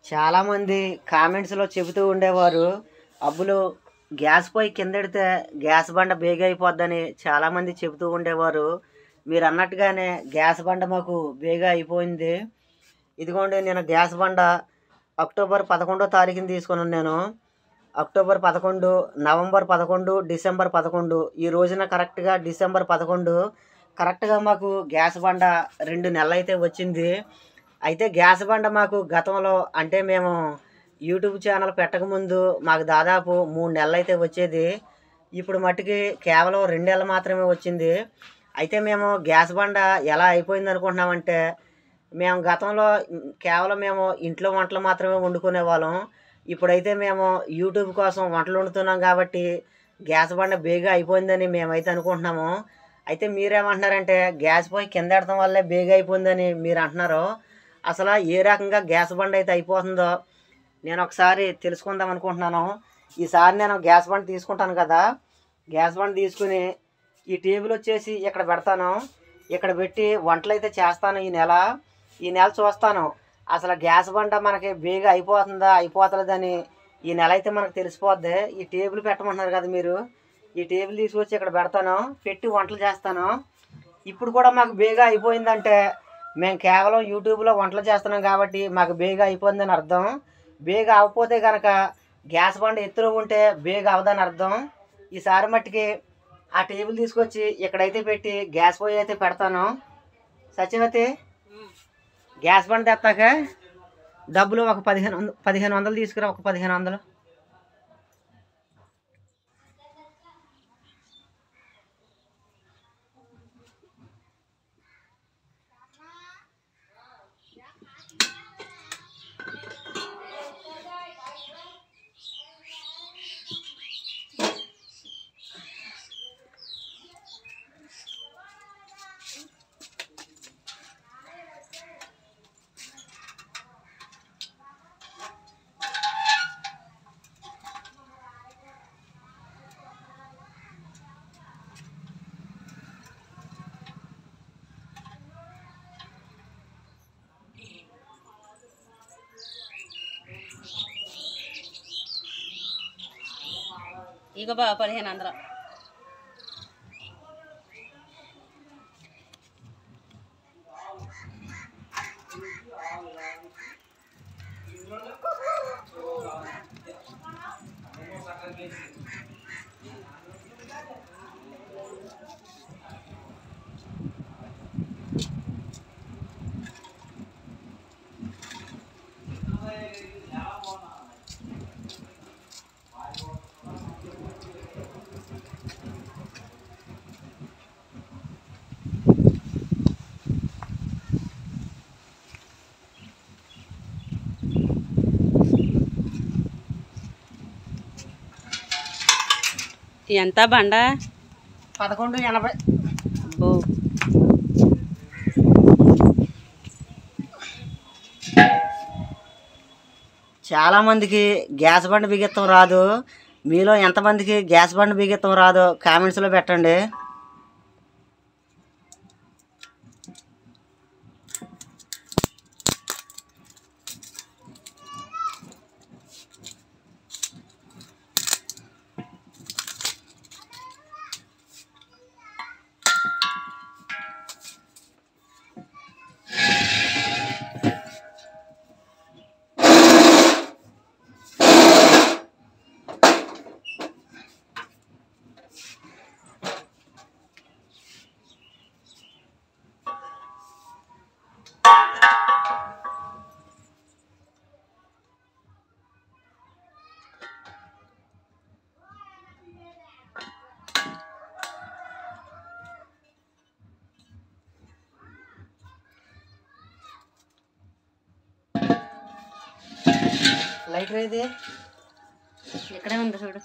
చాలామంది కామెంట్స్లో చెబుతూ ఉండేవారు అబ్బులు గ్యాస్ పొయ్యి కిందెడితే గ్యాస్ బండ బేగ అయిపోద్దని చాలామంది చెబుతూ ఉండేవారు మీరు అన్నట్టుగానే గ్యాస్ బండ మాకు బేగ అయిపోయింది ఇదిగోండి నేను గ్యాస్ బండ అక్టోబర్ పదకొండో తారీఖున తీసుకున్నాను నేను అక్టోబర్ పదకొండు నవంబర్ పదకొండు డిసెంబర్ పదకొండు ఈ రోజున కరెక్ట్గా డిసెంబర్ పదకొండు కరెక్ట్గా మాకు గ్యాస్ బండ రెండు నెలలు అయితే వచ్చింది అయితే గ్యాస్ బండ మాకు గతంలో అంటే మేము యూట్యూబ్ ఛానల్ పెట్టకముందు మాకు దాదాపు మూడు నెలలు అయితే వచ్చేది ఇప్పుడు మట్టుకి కేవలం రెండు నెలలు మాత్రమే వచ్చింది అయితే మేము గ్యాస్ బండ ఎలా అయిపోయింది అనుకుంటున్నామంటే మేము గతంలో కేవలం మేము ఇంట్లో వంటలు మాత్రమే వండుకునే వాళ్ళం ఇప్పుడైతే మేము యూట్యూబ్ కోసం వంటలు వండుతున్నాం కాబట్టి గ్యాస్ బండ బేగా అయిపోయిందని మేమైతే అనుకుంటున్నాము అయితే మీరేమంటున్నారంటే గ్యాస్ పోయి కింద పెడతాం వల్లే బేగా అయిపోయిందని మీరు అంటున్నారు అసలు ఏ రకంగా గ్యాస్ బండ అయితే అయిపోతుందో నేను ఒకసారి తెలుసుకుందాం అనుకుంటున్నాను ఈసారి నేను గ్యాస్ బండ తీసుకుంటాను కదా గ్యాస్ బండ తీసుకుని ఈ టేబుల్ వచ్చేసి ఇక్కడ పెడతాను ఇక్కడ పెట్టి వంటలు అయితే చేస్తాను ఈ నెల ఈ నెల చూస్తాను అసలు గ్యాస్ బండ మనకి బేగా అయిపోతుందా అయిపోతలేదని ఈ నెల అయితే మనకు తెలిసిపోద్ది ఈ టేబుల్ పెట్టమంటున్నారు కదా మీరు ఈ టేబుల్ తీసుకొచ్చి ఇక్కడ పెడతాను పెట్టి వంటలు చేస్తాను ఇప్పుడు కూడా మాకు బేగా అయిపోయిందంటే మేము కేవలం యూట్యూబ్లో వంటలు చేస్తున్నాం కాబట్టి మాకు బేగా అయిపోయిందని అర్థం బేగా అవ్వకపోతే కనుక గ్యాస్ బండ ఎత్తులో ఉంటే బేగా అవదని అర్థం ఈసారి మట్టికి ఆ టేబుల్ తీసుకొచ్చి ఇక్కడైతే పెట్టి గ్యాస్ పొయ్యి అయితే పెడతాను సత్యవతి గ్యాస్ బండ తెస్తాక డబ్బులు ఒక పదిహేను వంద పదిహేను వందలు తీసుకురా ఒక పదిహేను వందలు ఇక బా పదిహేను వందలు ఎంత బండ పదకొండు ఎనభై అబ్బో చాలామందికి గ్యాస్ బండ బిగిత్తం రాదు మీలో ఎంతమందికి గ్యాస్ బండ బిగిత్తం రాదో కామెంట్స్లో పెట్టండి లైటర్ ఏది ఇక్కడే ఉంది చూడు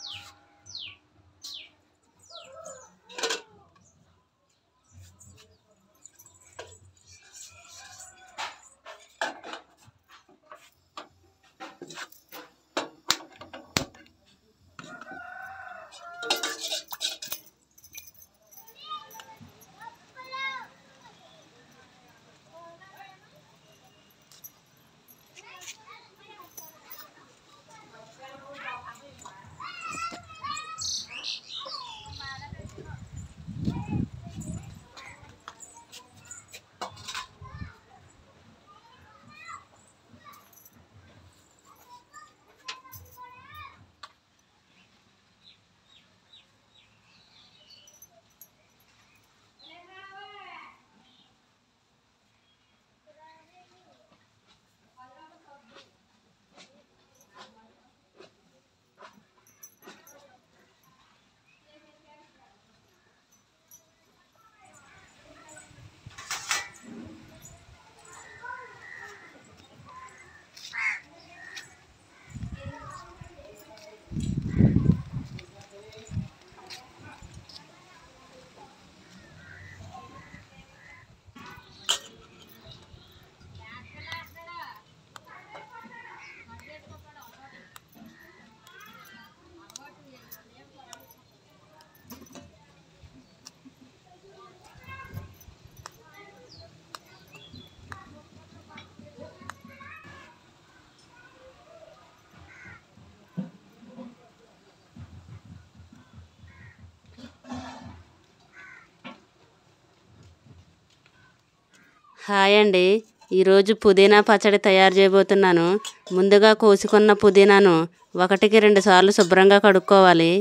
హాయ్ అండి ఈరోజు పుదీనా పచ్చడి తయారు చేయబోతున్నాను ముందుగా కోసుకున్న పుదీనాను ఒకటికి రెండు సార్లు శుభ్రంగా కడుక్కోవాలి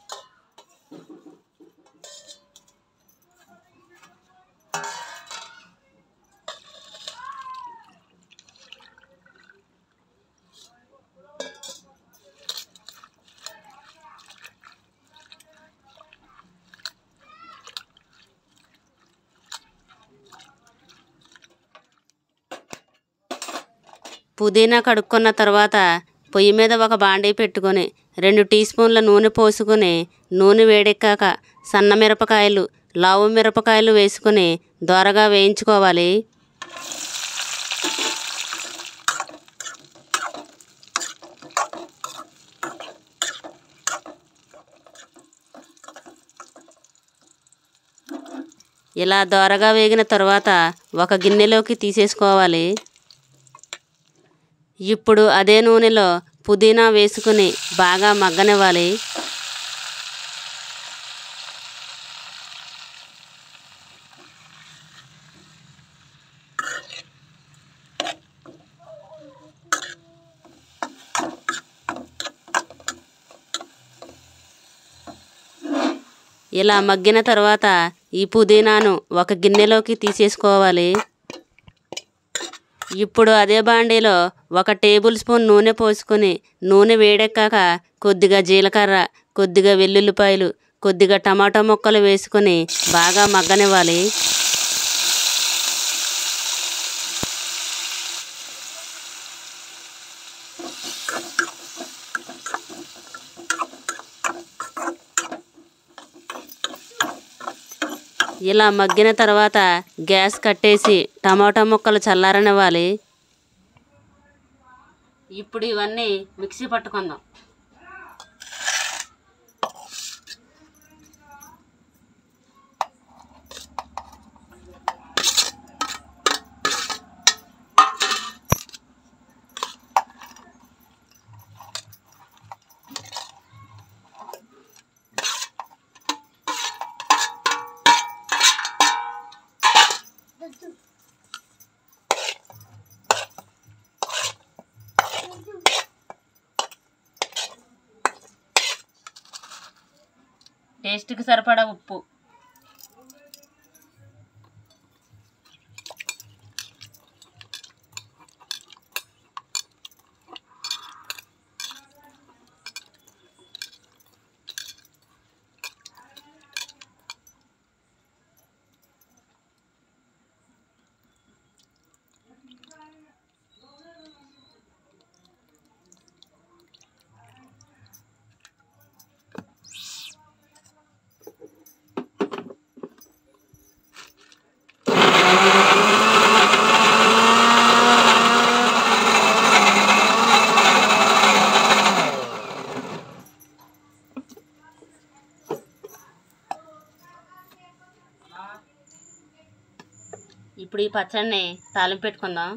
పుదీనా కడుక్కున్న తర్వాత పొయ్యి మీద ఒక బాండీ పెట్టుకొని రెండు టీ స్పూన్ల నూనె పోసుకొని నూనె వేడెక్కాక సన్న మిరపకాయలు లావు మిరపకాయలు వేసుకుని దోరగా వేయించుకోవాలి ఇలా దోరగా వేగిన తర్వాత ఒక గిన్నెలోకి తీసేసుకోవాలి ఇప్పుడు అదే నూనెలో పుదీనా వేసుకుని బాగా మగ్గనివ్వాలి ఇలా మగ్గిన తర్వాత ఈ పుదీనాను ఒక గిన్నెలోకి తీసేసుకోవాలి ఇప్పుడు అదే బాండీలో ఒక టేబుల్ స్పూన్ నూనె పోసుకొని నూనె వేడెక్కాక కొద్దిగా జీలకర్ర కొద్దిగా వెల్లుల్లిపాయలు కొద్దిగా టమాటా ముక్కలు వేసుకొని బాగా మగ్గనివ్వాలి ఇలా మగ్గిన తర్వాత గ్యాస్ కట్టేసి టమాటా ముక్కలు చల్లారనివ్వాలి ఇప్పుడు ఇవన్నీ మిక్సీ పట్టుకుందాం టేస్ట్కి సరిపడా ఉప్పు ఇప్పుడు ఈ పచ్చడిని తాలింపు పెట్టుకుందాం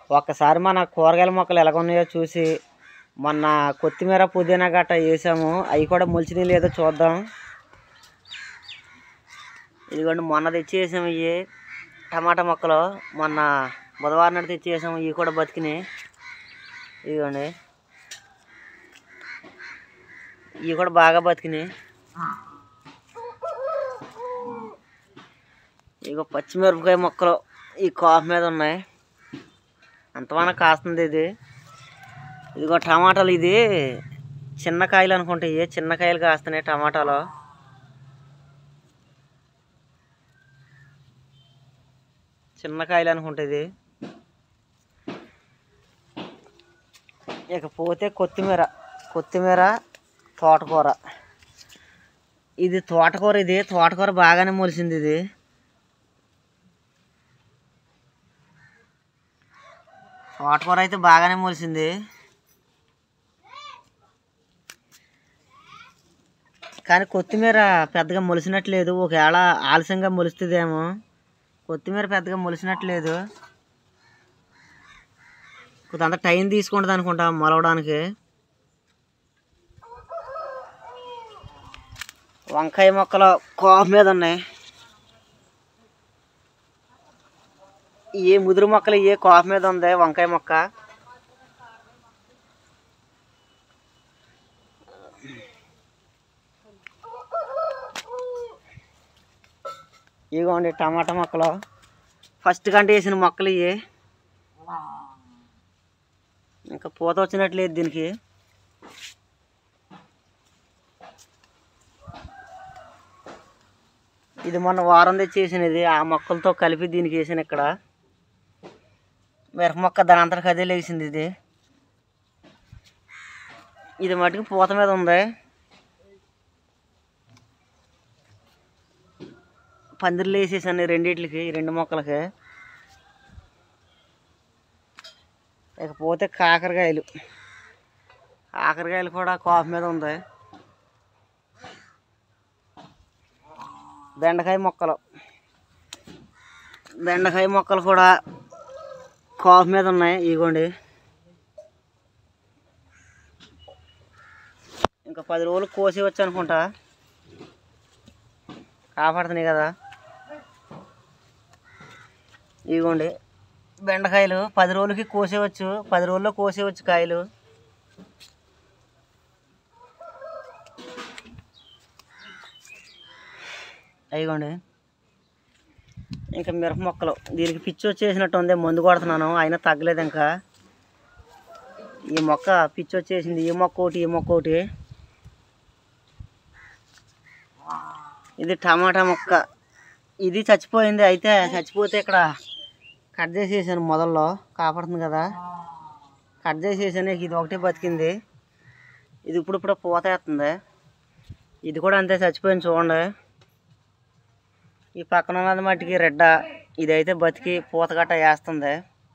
ఒక్కసారి మన కూరగాయల మొక్కలు ఎలాగ ఉన్నాయో చూసి మొన్న కొత్తిమీర పుదీనా గట్ట వేసాము అవి కూడా మొలిచినాయి లేదో చూద్దాం ఇదిగోండి మొన్న తెచ్చేసాము ఇవి టమాటా మొక్కలు మొన్న బుధవారం నాడు తెచ్చేసాము ఇవి కూడా బతికినాయి ఇదిగోండి ఇవి కూడా బాగా బతికినాయి ఇగో పచ్చిమిరపకాయ మొక్కలు ఈ కాఫ్ మీద ఉన్నాయి అంతమాన కాస్తుంది ఇది ఇదిగో టమాటాలు ఇది చిన్న కాయలు అనుకుంటే ఇవి చిన్న కాయలు కాస్తున్నాయి టమాటాలు చిన్న కాయలు అనుకుంటే ఇది ఇకపోతే కొత్తిమీర కొత్తిమీర తోటకూర ఇది తోటకూర ఇది తోటకూర బాగానే మొలిసింది ఇది తోటకూర అయితే బాగానే మొలిసింది కానీ కొత్తిమీర పెద్దగా మొలిసినట్లేదు ఒకవేళ ఆలస్యంగా మొలుస్తుందేమో కొత్తిమీర పెద్దగా మొలిసినట్లేదు కొంత టైం తీసుకుంటుంది అనుకుంటా మొలవడానికి వంకాయ మొక్కలు కోప మీద ఉన్నాయి ఏ ముదురు మొక్కలు ఏ కోప మీద ఉంది వంకాయ మొక్క ఇదిగోండి టమాటా మొక్కలు ఫస్ట్ కంటే వేసిన మొక్కలు ఇవి ఇంకా పూత వచ్చినట్లేదు దీనికి ఇది మొన్న వారం తెచ్చేసినది ఆ మొక్కలతో కలిపి దీనికి వేసాను ఇక్కడ మిరప మొక్క దాని అంతటికి అదే లేచింది ఇది ఇది మటుకు పూత మీద ఉంది పందిర్లు వేసేసాను ఈ రెండిట్లకి ఈ రెండు మొక్కలకి ఇకపోతే కాకరకాయలు కాకరకాయలు కూడా కోప మీద ఉంది బెండకాయ మొక్కలు బెండకాయ మొక్కలు కూడా కోప మీద ఉన్నాయి ఇగోండి ఇంకా పది రోజులు కోసి వచ్చి అనుకుంటా కాపాడుతున్నాయి కదా ఇగోండి బెండకాయలు పది రోజులకి కోసేవచ్చు పది రోజుల్లో కోసేవచ్చు కాయలు అయిగోండి ఇంకా మిరప మొక్కలు దీనికి పిచ్చి వచ్చేసినట్టు ఉంది మందు కొడుతున్నాను అయినా తగ్గలేదు ఇంకా ఈ మొక్క పిచ్చి వచ్చేసింది ఈ మొక్క ఒకటి ఈ మొక్క ఒకటి ఇది టమాటా మొక్క ఇది చచ్చిపోయింది అయితే చచ్చిపోతే ఇక్కడ కట్ చేసేసాను మొదల్లో కాపాడుతుంది కదా కట్ చేసేసాను ఇది ఒకటే బతికింది ఇది ఇప్పుడు ఇప్పుడు పూత వేస్తుంది ఇది కూడా అంతే చచ్చిపోయింది చూడండి ఈ పక్కన ఉన్నది మట్టికి రెడ్డ ఇదైతే బతికి పూత గట్ట వేస్తుంది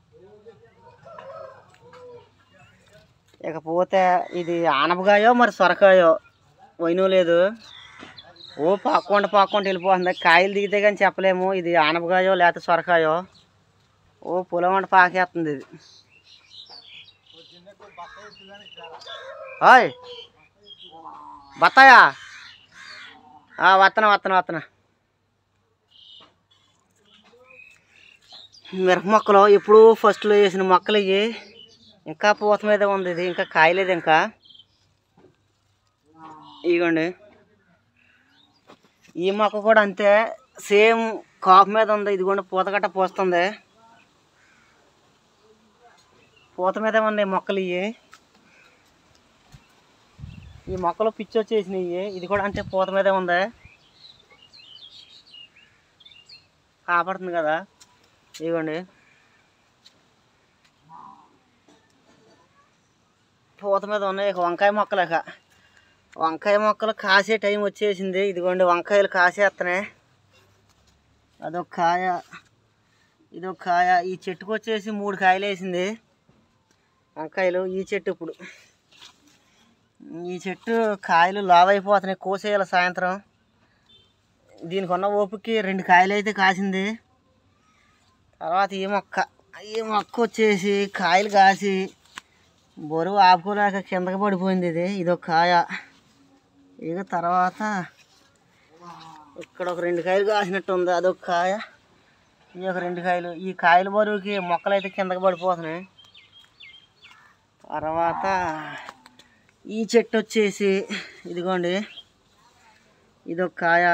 ఇకపోతే ఇది ఆనపకాయో మరి సొరకాయో వైను లేదు ఓ పాక్కుండా పాక్కుండా వెళ్ళిపోతుంది కాయలు దిగితే కానీ చెప్పలేము ఇది ఆనపకాయో లేకపోతే సొరకాయో ఓ పొలం అంటే పాకేస్తుంది ఇది హాయ్ బత్తాయా ఆ, వత్తన వత్తన వత్తన మిరప మొక్కలు ఎప్పుడు ఫస్ట్లో వేసిన మొక్కలు ఇవి ఇంకా పూత మీద ఉంది ఇది ఇంకా కాయలేదు ఇంకా ఇగోండి ఈ మొక్క కూడా అంతే సేమ్ కాపు మీద ఉంది ఇదిగోండి పూత గట్ట పోస్తుంది పూత మీద ఉన్నాయి మొక్కలు ఇవి ఈ మొక్కలు పిచ్చి వచ్చేసినాయి ఇది కూడా అంతే పూత మీదే ఉంది కాపాడుతుంది కదా ఇదిగోండి పూత మీద ఉన్నాయి ఇక వంకాయ మొక్కలు ఇక వంకాయ మొక్కలు కాసే టైం వచ్చేసింది ఇదిగోండి వంకాయలు కాసేస్తున్నాయి అదొక కాయ ఇదొక కాయ ఈ చెట్టుకు వచ్చేసి మూడు కాయలు వేసింది వంకాయలు ఈ చెట్టు ఇప్పుడు ఈ చెట్టు కాయలు లావ్ అయిపోతున్నాయి కోసేయాలి సాయంత్రం దీనికి ఉన్న ఓపికకి రెండు కాయలు అయితే కాసింది తర్వాత ఈ మొక్క ఈ మొక్క వచ్చేసి కాయలు కాసి బరువు ఆపుకోలేక కిందకి పడిపోయింది ఇది ఇదొక కాయ ఇక తర్వాత ఇక్కడ ఒక రెండు కాయలు కాసినట్టు ఉంది అదొక కాయ ఈ ఒక రెండు కాయలు ఈ కాయల బరువుకి మొక్కలు అయితే కిందకి పడిపోతున్నాయి తర్వాత ఈ చెట్టు వచ్చేసి ఇదిగోండి ఇదొక కాయ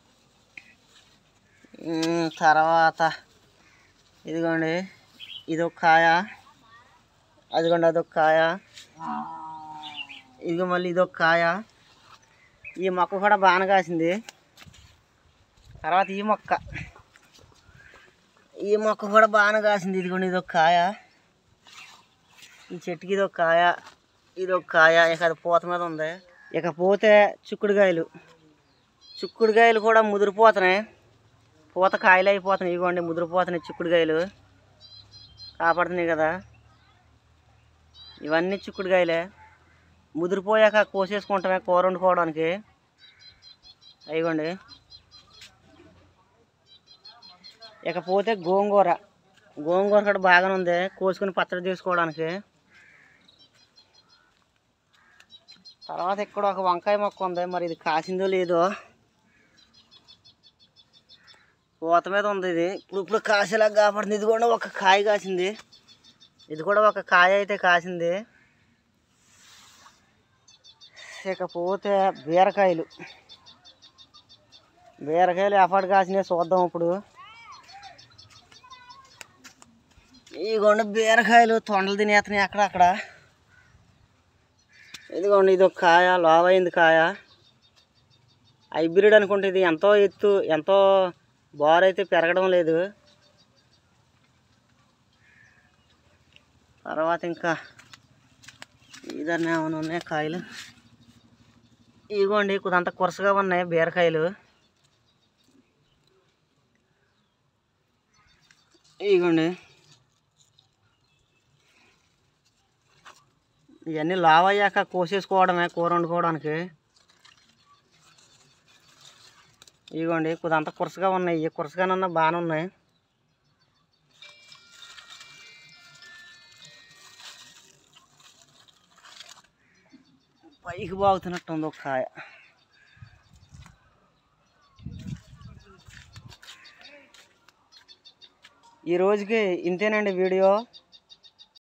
ఉమ్, తర్వాత ఇదిగోండి ఇదొక కాయ అదిగోండి అదొక కాయ ఇదిగో మళ్ళీ ఇదొక కాయ ఈ మొక్క కూడా బాగానే కాసింది తర్వాత ఈ మొక్క ఈ మొక్క కూడా బాగానే కాసింది ఇదిగోండి ఇదొక కాయ ఈ చెట్టుకి ఇదొక కాయ ఇదొక కాయ ఇక అది పూత మీద ఉంది ఇకపోతే చిక్కుడుకాయలు చిక్కుడుకాయలు కూడా ముదిరిపోతున్నాయి పూత కాయలు అయిపోతున్నాయి ఇదిగోండి ముదిరిపోతున్నాయి చిక్కుడుకాయలు కాపాడుతున్నాయి కదా ఇవన్నీ చిక్కుడుకాయలే ముదిరిపోయాక కోసేసుకుంటామే కూర వండుకోవడానికి అయ్యండి ఇకపోతే గోంగూర గోంగూర కూడా బాగానే ఉంది కోసుకుని పచ్చడి చేసుకోవడానికి తర్వాత ఇక్కడ ఒక వంకాయ మొక్క ఉంది మరి ఇది కాసిందో లేదో పూత మీద ఉంది ఇది ఇప్పుడు ఇప్పుడు కాసేలా కాపాడుతుంది ఇది కూడా ఒక కాయ కాసింది ఇది కూడా ఒక కాయ అయితే కాసింది ఇకపోతే బీరకాయలు బీరకాయలు ఎఫర్ట్ కాసినాయి చూద్దాం ఇప్పుడు ఇదిగోండి బీరకాయలు తొండలు తినేస్తున్నాయి అక్కడక్కడ ఇదిగోండి ఇది ఒక కాయ లోవైంది కాయ హైబ్రిడ్ అనుకుంటే ఇది ఎంతో ఎత్తు ఎంతో బారైతే పెరగడం లేదు తర్వాత ఇంకా ఇదన్నీ ఏమైనా ఉన్నాయి కాయలు ఇదిగోండి కొంత కొరసగా ఉన్నాయి బీరకాయలు ఇదిగోండి ఇవన్నీ లావ్ అయ్యాక కోసేసుకోవడమే కూర వండుకోవడానికి ఇదిగోండి కొద్దంత కురసగా ఉన్నాయి కురసగానన్నా బాగానే ఉన్నాయి పైకి బాగుతున్నట్టు ఉంది ఒక కాయ ఈ రోజుకి ఇంతేనండి వీడియో